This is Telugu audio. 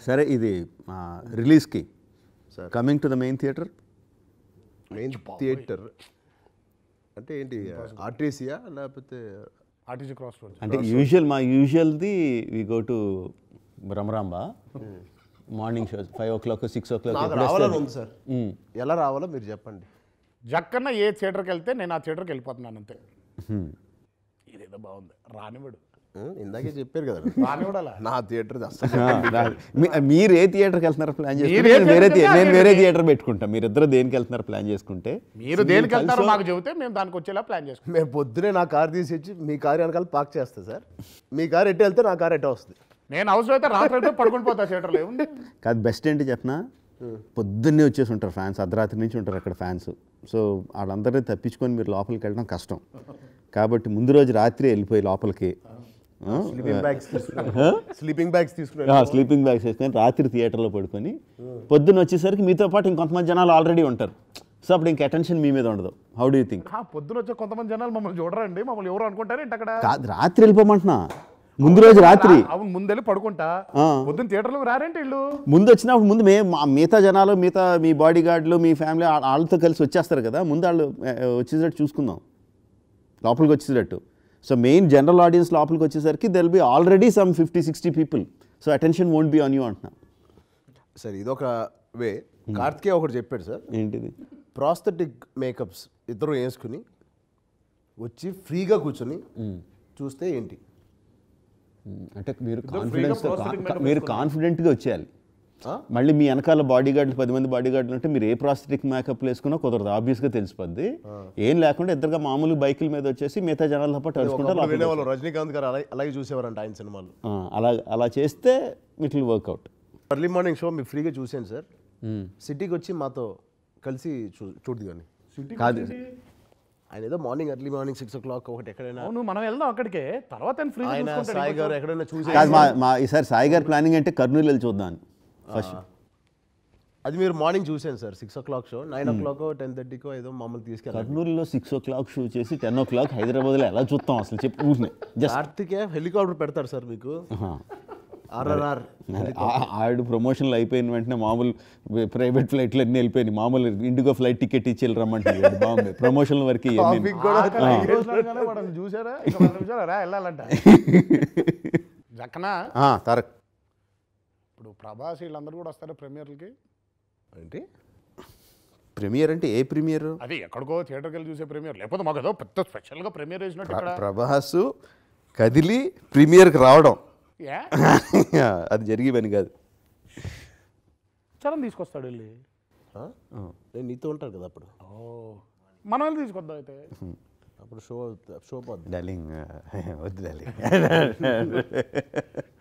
సరే ఇది రిలీజ్కి Sir. Coming to the main theatre main theatre అంటే ఏంటి ఆర్టీసీయా లేకపోతే ఆర్టీసీ క్రాస్ రోడ్ అంటే యూజువల్ మా యూజువల్ది we go to Brahmaramba morning shows five o'clock six o'clock నాకు రావాలని ఉంది సార్ ఎలా రావాలో మీరు చెప్పండి జక్కన్న ఏ థియేటర్కి వెళ్తే నేను ఆ థియేటర్కి వెళ్ళిపోతున్నాను అంతే ఇదేదో బాగుంది రానివాడు ఉం, ఇందాకే చెప్పారు కదా రానివాడు అలా నా థియేటర్ అసలు మీరు ఏ థియేటర్కి వెళ్తున్నారు ప్లాన్ చేసుకుంటే మీరు ఏ నేను వేరే theatre థియే- నేను కి వేరే వెళ్ళండి. థియేటర్ పెట్టుకుంటా మీరు ఇద్దరు దేనికి వెళ్తున్నారు ప్లాన్ చేసుకుంటే మీరు దేనికి వెళ్తారో మాకు చెబితే మేము దానికి వచ్చేలా ప్లాన్ చేసుకుంటాం మేము పొద్దునే నా కార్ తీసి వచ్చి మీ కార్ వెనకాల పార్క్ చేస్తా సార్ మీ కార్ ఎట్టు వెళ్తే నా కార్ ఎట్ట వస్తుంది నేను అవసరం అయితే రాత్రి అయితే పడుకుని పోతా థియేటర్లో ఏముంది కాదు బెస్ట్ ఏంటి చెప్పనా పొద్దున్నే వచ్చేసి ఉంటారు ఫ్యాన్స్ అర్ధరాత్రి నుంచి ఉంటారు అక్కడ ఫ్యాన్స్ సో వాళ్ళందరినీ తప్పించుకొని మీరు లోపలికి వెళ్ళడం కష్టం కాబట్టి ముందు రోజు రాత్రి వెళ్ళిపోయి లోపలికి స్లీపింగ్ బ్యాగ్స్ స్లీపింగ్ బ్యాగ్స్ తీసుకుని స్లీపింగ్ బ్యాగ్స్ వేసుకొని రాత్రి థియేటర్లో పడుకొని పొద్దున్న వచ్చేసరికి మీతో పాటు ఇంకొంతమంది జనాలు ఆల్రెడీ ఉంటారు సో అప్పుడు ఇంక అటెన్షన్ మీ మీద ఉండదు హౌ డూ థింక్ ఆ, పొద్దున వచ్చే కొంతమంది జనాలు మమ్మల్ని చూడరండి మమ్మల్ని ఎవరు అనుకుంటారు ఏంటి అక్కడ కాదు రాత్రి వెళ్ళిపోమంటున్నా ముందు రోజు రాత్రి అవును ముందెళ్ళి పడుకుంటా ఆ. పొద్దున్న థియేటర్లోకి రారేంటి వీళ్ళు ముందు వచ్చినప్పుడు ముందు మే మా- మిగతా జనాలు మిగతా మీ బాడీ గార్డులు మీ ఫ్యామిలీ వా- వాళ్ళతో కలిసి వచ్చేస్తారు కదా ముందు వాళ్ళు ఆ, వచ్చేటట్టు చూసుకుందాం లోపలికి వచ్చేటట్టు సో మెయిన్ జనరల్ ఆడియన్స్ లోపలికి వచ్చేసరికి there'll be already some fifty sixty people so attention won't be on you అంటున్నా సార్ ఇదొక వే కార్తికే ఒకటి చెప్పాడు సార్ ఏంటిది ప్రాస్థెటిక్ మేకప్స్ ఇద్దరు వేసుకుని వచ్చి ఫ్రీగా కూర్చొని చూస్తే ఏంటి మ్మ్. అంటే మీరు freeగా కాన్ఫిడెన్స్ prosthetic makeup మీరు కాన్ఫిడెంట్గా వచ్చేయాలి ఆ? మళ్ళీ మీ వెనకాల బాడీ గార్డులు పది మంది బాడీ గార్డులు ఉంటే మీరు ఏ ప్రాస్థెటిక్ మేకప్ వేసుకున్నా కుదరదు ఆబ్వియస్గా తెలిసిపోద్ది ఏం లేకుండా ఇద్దరుగా మామూలు బైకుల మీద వచ్చేసి మిగతా జనాలతో పాటు ఒకప్పుడు అడుచుకుంటారు వినేవాళ్ళు రజనీకాంత్ గారు అలాగే అలాగే చూసేవారంట ఆయన సినిమాలు అలా అలా చేస్తే it will work out early morning show మీరు ఫ్రీగా చూసాను సార్ సిటీకి వచ్చి మాతో కలిసి చూ చూడదు కానీ కాదు ఆయన ఏదో morning early morning six o'clock ఒకటి ఎక్కడైనా అవును మనం వెళ్దాం అక్కడికే తర్వాత ఆయన ఫ్రీగా ఆయన చూసుకుంటాడు. సాయి గారు ఎక్కడైనా చూసి కాదు మా మా ఈసారి సాయి గారి ప్లానింగ్ అంటే కర్నూలు వెళ్ళి చూద్దాం ఫస్ట్ అది మీరు మార్నింగ్ చూసాను sir six o'clock show nine o'clock ten థర్టీకో ఏదో మమ్మల్ని తీసుకెళ్ళారు కర్నూలులో సిక్స్ ఓ క్లాక్ షూ చేసి టెన్ ఓ క్లాక్ హైదరాబాద్లో ఎలా చూస్తాం అసలు చెప్పి ఊరినే జస్ట్ కార్తికే హెలికాప్టర్ పెడతారు సార్ మీకు ఆర్ఆర్ఆర్ ఆడు ప్రమోషన్లు అయిపోయిన వెంటనే మామూలు ప్రైవేట్ ఫ్లైట్లు అన్నీ వెళ్ళిపోయినాయి మామూలు ఇండిగో ఫ్లైట్ టికెట్ ఇచ్చి వెళ్ళరమ్మంటే బాగుంది ప్రమోషన్ల వరకు ఇవన్నీ Topic కూడా ఆకలి ఐదు రోజులు అనగానే వాడిని చూసారా ఇంకా పది నిమిషాలు రా వెళ్ళాలంట జక్కన ఆ, తారక్ ఇప్పుడు ప్రభాస్ వీళ్ళందరూ కూడా వస్తారు ప్రీమియర్లకి ఏంటి ప్రీమియర్ అంటే ఏ ప్రీమియర్ అది ఎక్కడికో థియేటర్కి వెళ్ళి చూసే ప్రీమియర్ లేకపోతే మాకు ఏదో పెద్ద స్పెషల్గా ప్రీమియర్ వేసినట్టు ఇక్కడ ప్రభాస్ కదిలి ప్రీమియర్కి రావడం ఏ అది జరిగే పని కాదు చరణ్ తీసుకొస్తాడు వెళ్ళి ఆ? నేను నీతో ఉంటాను కదా అప్పుడు ఓ మనం వెళ్ళి తీసుకొద్దాం అయితే అప్పుడు షో షో పోద్ది డార్లింగ్ వద్దు డార్లింగ్